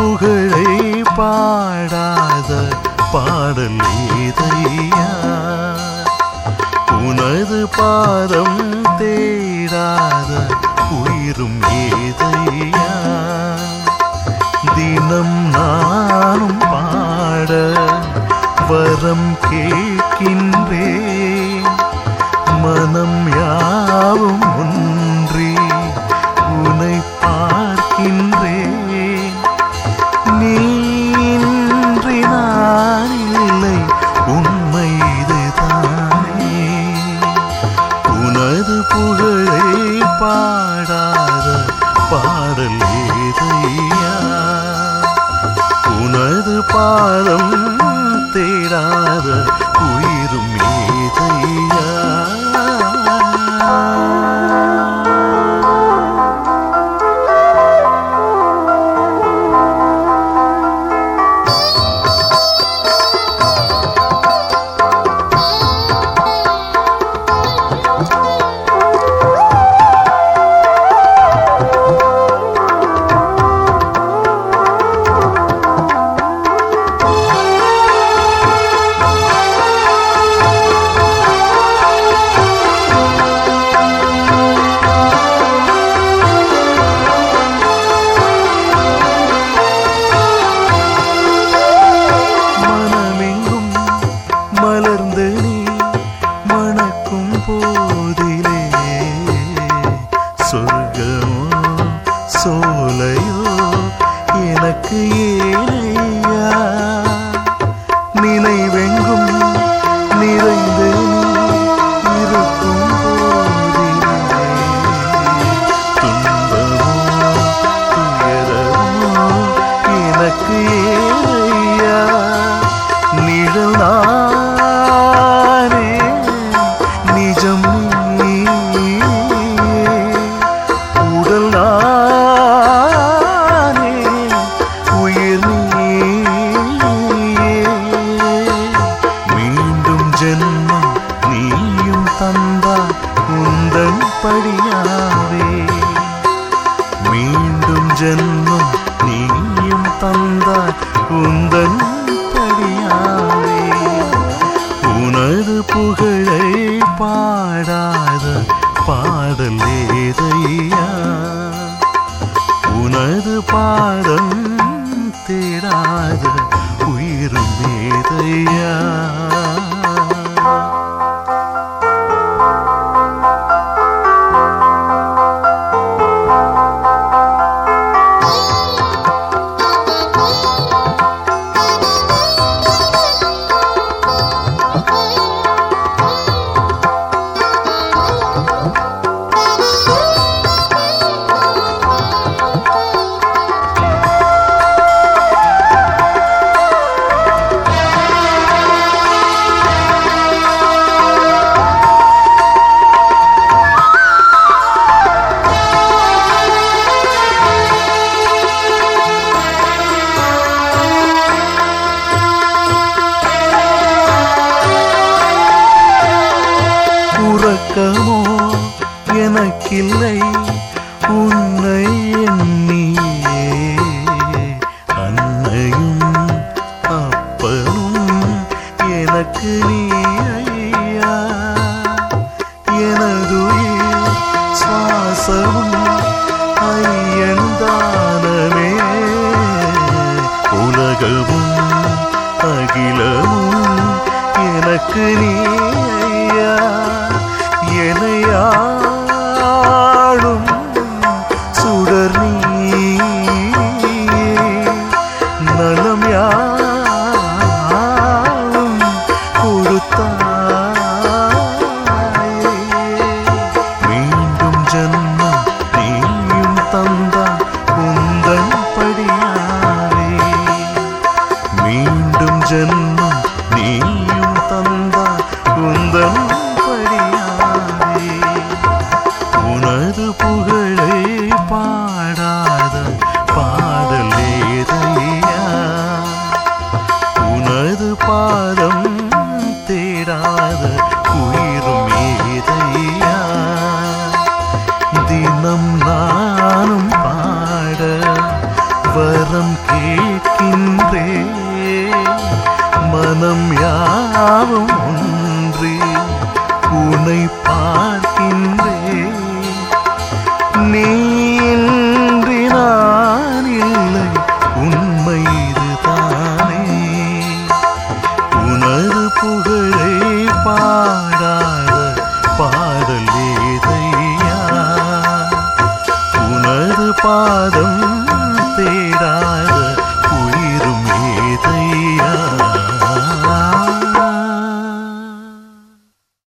புகழை பாடாத பாடல் ஏதையா உனது பாதம் தேடாத உயிரும் ஏதையா தினம் நானும் பாட வரம் கேட்கின்றேன் மனம் யாவும் ஒன்றி உனை பார்க்கின்றேன் நீன்றி நான் இல்லை உண்மை இதுதானே உனது புகழை பாடாத பாடல் ஏதையா உனது பாதம் தேடாத உயிரும் ஏதையா மனமெங்கும் மலர்ந்து நீ மணக்கும் போதிலே சொர்க்கமோ சோலையோ எனக்கு ஏனையா நினைவெங்கும் நிறைந்து நீ இருக்கும் போதிலே துன்பமோ துயரமோ எனக்கு ஏனையா நிழல் நானே நிஜம் நீயே உடல் நானே உயிர் நீயே மீண்டும் ஜென்மம் நீயும் தந்தா உந்தன் படியாவே மீண்டும் ஜென்மம் நீயும் தந்தாய் உந்தன் படியாவே உனது புகழை பாடாத பாடல் ஏதையா உனது பாதம் தேடாத உயிரும் ஏதையா உறக்கமோ எனக்கில்லை உன்னை எண்ணியே அன்னையும் அப்பனும் எனக்கு நீ ஐயா எனதுயிர் சுவாசமும் ஐயன் தானமே உலகமும் அகிலமும் எனக்கு நீ ஐயா எனையாளும் சுடர் நீயே நலம் யாவும் கொடுத்தாயே மீண்டும் ஜன்மம் நீயும் தந்தா உந்தன் படியாவே மீண்டும் ஜன்மம் நீயும் தந்தா உந்தன் படியாவே உனது புகழை பாடாத பாடல் ஏதையா உனது பாதம் தேடாத உயிரும் ஏதையா தினம் நானும் பாட வரம் கேட்கின்றே மனம் யாவும் ஒன்றே உனை பார்க்கின்றே நீ இன்றி நான் இல்லை உண்மை இதுதானே உனது புகழை பாடாத பாடல் ஏதையா உனது பாதம் தேடா